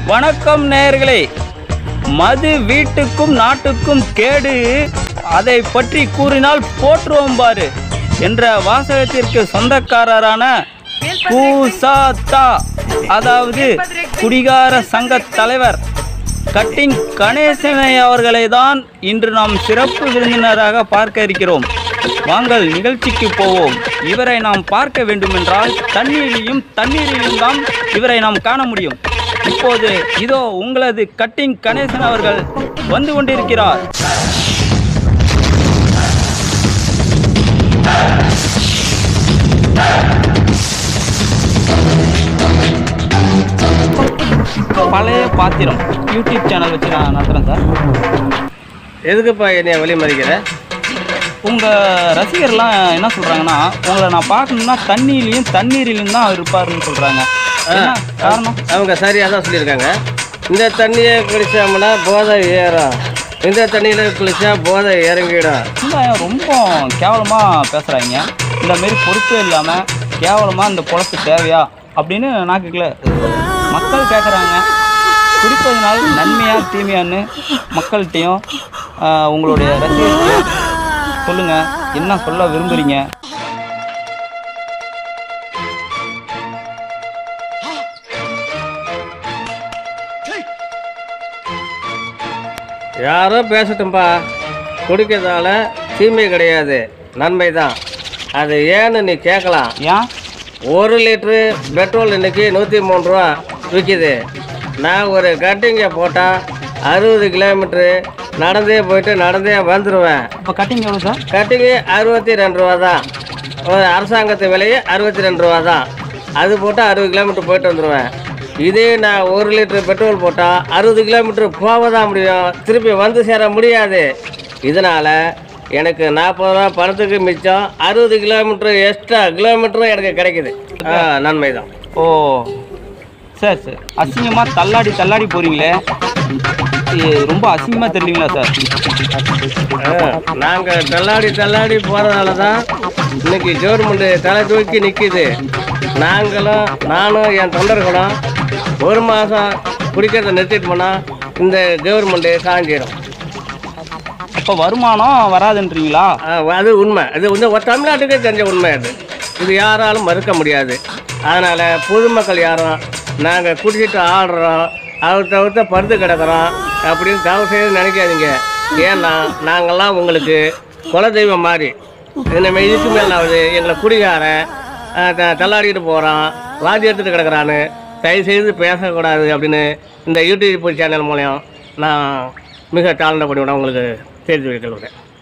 வணக்கம் நேயர்களே மது வீட்டுக்கும் நாட்டுக்கும் கேடு அதை பற்றி கூறினால் போற்றுவோம் பாரு என்ற வாசகத்திற்கு சொந்தக்காரரான கூசாத்தா அதாவது குடிகார சங்க தலைவர் கட்டிங் கணேசனை அவர்களை தான் இன்று நாம் சிறப்பு விருந்தினராக பார்க்க இருக்கிறோம் வாங்கள் நிகழ்ச்சிக்கு போவோம் இவரை நாம் பார்க்க வேண்டுமென்றால் தண்ணீரிலும் தண்ணீரிலும் தான் இவரை நாம் காண முடியும் இப்போது இதோ உங்களது கட்டிங் கணேசன் அவர்கள் வந்து கொண்டிருக்கிறார் பழைய பாத்திரம் யூடியூப் சேனல் வச்சு நான் நடத்துகிறேன் சார் எதுக்குப்பா என்னைய வழி மறிக்கிற உங்கள் ரசிகர்லாம் என்ன சொல்கிறாங்கன்னா உங்களை நான் பார்க்கணுன்னா தண்ணியிலையும் தண்ணீரிலையும் தான் இருப்பாருன்னு சொல்கிறாங்க என்ன காரணம் அவங்க சரியாக தான் சொல்லியிருக்காங்க இந்த தண்ணியை குளிச்சோம்னா போதை ஏறும் இந்த தண்ணியில் குளிச்சா போதை இறங்கிடும் இல்லை ரொம்ப கேவலமாக பேசுகிறாங்க இந்த மாரி பொறுப்பே இல்லாமல் கேவலமாக இந்த பொழப்பு தேவையா அப்படின்னு நான் கேட்கல மக்கள் கேட்குறாங்க குடிப்பதனால் நன்மையா தீமையான்னு மக்கள்கிட்டையும் ஆஹ், உங்களுடைய ரசிகர்கள் சொல்லுங்கள் என்ன சொல்ல விரும்புகிறீங்க யாரோ பேசட்டும்பா குடிக்கிறதால தீமை கிடையாது நன்மை தான் அது ஏன்னு நீ கேட்கலாம் ஏன் ஒரு லிட்ரு பெட்ரோல் இன்னைக்கு நூற்றி மூணு ரூபா விற்கிது நான் ஒரு கட்டிங்கை போட்டால் அறுபது கிலோமீட்ரு நடந்தே போயிட்டு நடந்தே வந்துடுவேன் இப்போ கட்டிங் எவ்வளோ சார் கட்டிங்கு அறுபத்தி ரெண்டு ரூபா தான் ஒரு அரசாங்கத்து விலையே அறுபத்தி ரெண்டு ரூபா தான் அது போட்டால் அறுபது கிலோமீட்டர் போயிட்டு வந்துடுவேன் இதே நான் ஒரு லிட்டர் பெட்ரோல் போட்டால் அறுபது கிலோமீட்டர் போக தான் முடியும் திருப்பி வந்து சேர முடியாது இதனால் எனக்கு நாற்பது ரூபா பணத்துக்கு மிச்சம் அறுபது கிலோமீட்டர் எக்ஸ்ட்ரா கிலோமீட்டரும் எனக்கு கிடைக்குது ஆ, நன்மை தான் ஓ சார் சார் அசிங்கமாக தள்ளாடி தள்ளாடி போகிறீங்களே ரொம்ப அசிங்கமாக தெரியலீங்களா சார் நாங்கள் தள்ளாடி தள்ளாடி போகிறதால தான் இன்னைக்கு கவர்மெண்ட் தலை தூக்கி நிற்கிது நாங்களும் நானும் என் தொண்டர்களும் ஒரு மாதம் குடிக்கிறத நிறுத்திட்டு போனால் இந்த கவர்மெண்ட்டு சாஞ்சிடும் அப்போ வருமானம் வராதுன்றீங்களா அது உண்மை அது வந்து ஒரு தமிழ்நாட்டுக்கே தெரிஞ்ச உண்மை அது இது யாராலும் மறுக்க முடியாது அதனால் பொதுமக்கள் யாரும் நாங்கள் குடிச்சிட்டு ஆடுறோம் அதை தவிர்த்து படுத்து கிடக்குறோம் அப்படின்னு தயவு செய்து நினைக்காதீங்க ஏன்னா நாங்கள்லாம் உங்களுக்கு குலதெய்வம் மாதிரி இனிமேல் இதுக்கு மேலாவது எங்களை குடிகாரன் அஹ், த- தள்ளாடிட்டு போகிறான் வாதி எடுத்துட்டு கிடக்குறான்னு தயவு செய்து பேசக்கூடாது அப்படின்னு இந்த யூடியூப் சேனல் மூலியம் நான் மிக தாழ்ந்த பணியோட உங்களுக்கு தெரிஞ்சு வைக்கிறேன்